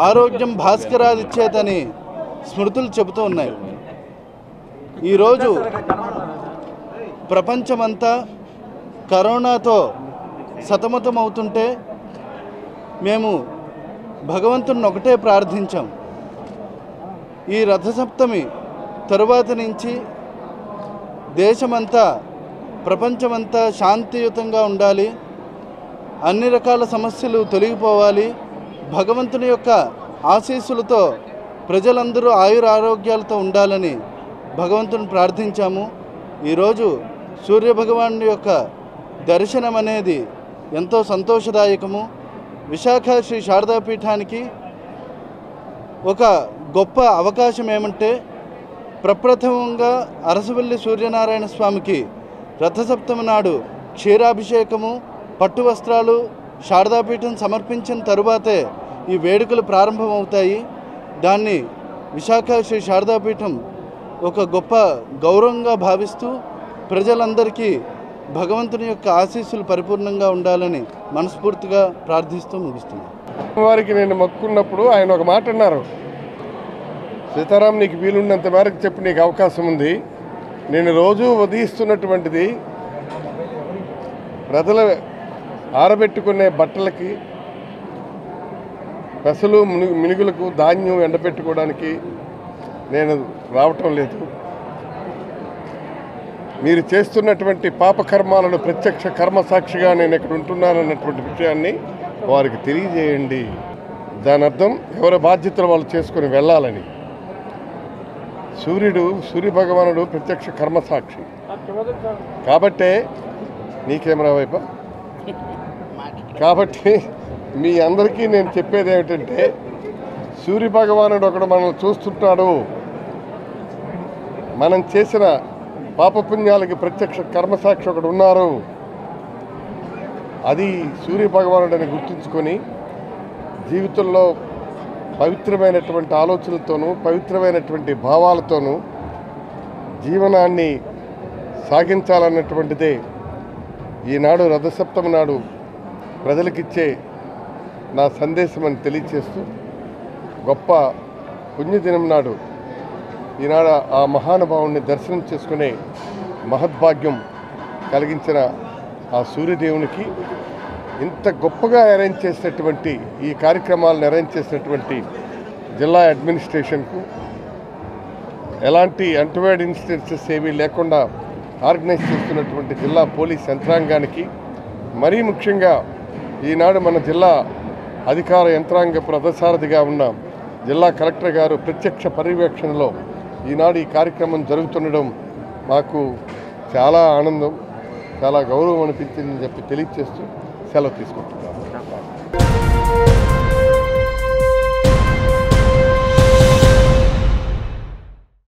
ఆరోగ్యం భాస్కరాదిచ్చేదని స్మృతులు చెబుతూ ఉన్నాయి ఈరోజు ప్రపంచమంతా కరోనాతో సతమతమవుతుంటే మేము భగవంతుని ఒకటే ప్రార్థించాం ఈ రథసప్తమి తరువాత నుంచి దేశమంతా ప్రపంచమంతా శాంతియుతంగా ఉండాలి అన్ని రకాల సమస్యలు తొలగిపోవాలి భగవంతుని యొక్క ఆశీస్సులతో ప్రజలందరూ ఆయుర ఆరోగ్యాలతో ఉండాలని భగవంతుని ప్రార్థించాము ఈరోజు సూర్యభగవానుడి యొక్క దర్శనం అనేది ఎంతో సంతోషదాయకము విశాఖ శ్రీ శారదాపీఠానికి ఒక గొప్ప అవకాశం ఏమంటే ప్రప్రథమంగా అరసవల్లి సూర్యనారాయణ స్వామికి రథసప్తమి నాడు క్షీరాభిషేకము పట్టు వస్త్రాలు శారదాపీఠం సమర్పించిన తరువాతే ఈ వేడుకలు ప్రారంభమవుతాయి దాన్ని విశాఖ శ్రీ శారదాపీఠం ఒక గొప్ప గౌరవంగా భావిస్తూ ప్రజలందరికీ భగవంతుని యొక్క ఆశీస్సులు పరిపూర్ణంగా ఉండాలని మనస్ఫూర్తిగా ప్రార్థిస్తూ ముగిస్తున్నాను వారికి నేను మొక్కున్నప్పుడు ఆయన ఒక మాట అన్నారు సీతారాం నీకు వీలున్నంత మేరకు చెప్పి నీకు అవకాశం ఉంది నేను రోజు ఉదయిస్తున్నటువంటిది ప్రజల ఆరబెట్టుకునే బట్టలకి పెసలు ముని- మినుగులకు ధాన్యం ఎండబెట్టుకోవడానికి నేను రావటం లేదు మీరు చేస్తున్నటువంటి పాపకర్మాలను ప్రత్యక్ష కర్మసాక్షిగా నేను ఇక్కడ ఉంటున్నానన్నటువంటి విషయాన్ని వారికి తెలియజేయండి దాని అర్థం ఎవరి బాధ్యతలు వాళ్ళు చేసుకొని వెళ్ళాలని సూర్యుడు సూర్యభగవానుడు ప్రత్యక్ష కర్మసాక్షి కాబట్టే నీ కెమెరా వైపు కాబట్టి మీ అందరికీ నేను చెప్పేది ఏమిటంటే సూర్యభగవానుడు ఒకడు మనల్ని చూస్తుంటాడు మనం చేసిన పాపపుణ్యాలకి ప్రత్యక్ష కర్మసాక్షి ఒకడు ఉన్నారు అది సూర్య భగవానుడని గుర్తుంచుకొని జీవితంలో పవిత్రమైనటువంటి ఆలోచనలతోనూ పవిత్రమైనటువంటి భావాలతోనూ జీవనాన్ని సాగించాలన్నటువంటిదే ఈనాడు రథసప్తమి నాడు ప్రజలకిచ్చే నా సందేశం అని తెలియచేస్తూ గొప్ప పుణ్యదినం నాడు ఈనాడు ఆ మహానుభావుణ్ణి దర్శనం చేసుకునే మహద్భాగ్యం కలిగించిన ఆ సూర్యదేవునికి ఇంత గొప్పగా అరేంజ్ చేసినటువంటి ఈ కార్యక్రమాలను అరేంజ్ చేసినటువంటి జిల్లా అడ్మినిస్ట్రేషన్కు ఎలాంటి అంటువైడ్ ఇన్సిడెన్సెస్ ఏమీ లేకుండా ఆర్గనైజ్ చేస్తున్నటువంటి జిల్లా పోలీస్ యంత్రాంగానికి మరీ ముఖ్యంగా ఈనాడు మన జిల్లా అధికార యంత్రాంగ రథసారథిగా ఉన్న జిల్లా కలెక్టర్ గారు ప్రత్యక్ష పర్యవేక్షణలో ఈనాడు ఈ కార్యక్రమం జరుగుతుండడం మాకు చాలా ఆనందం చాలా గౌరవం అనిపించిందని చెప్పి తెలియజేస్తూ సెలవు తీసుకుంటున్నాను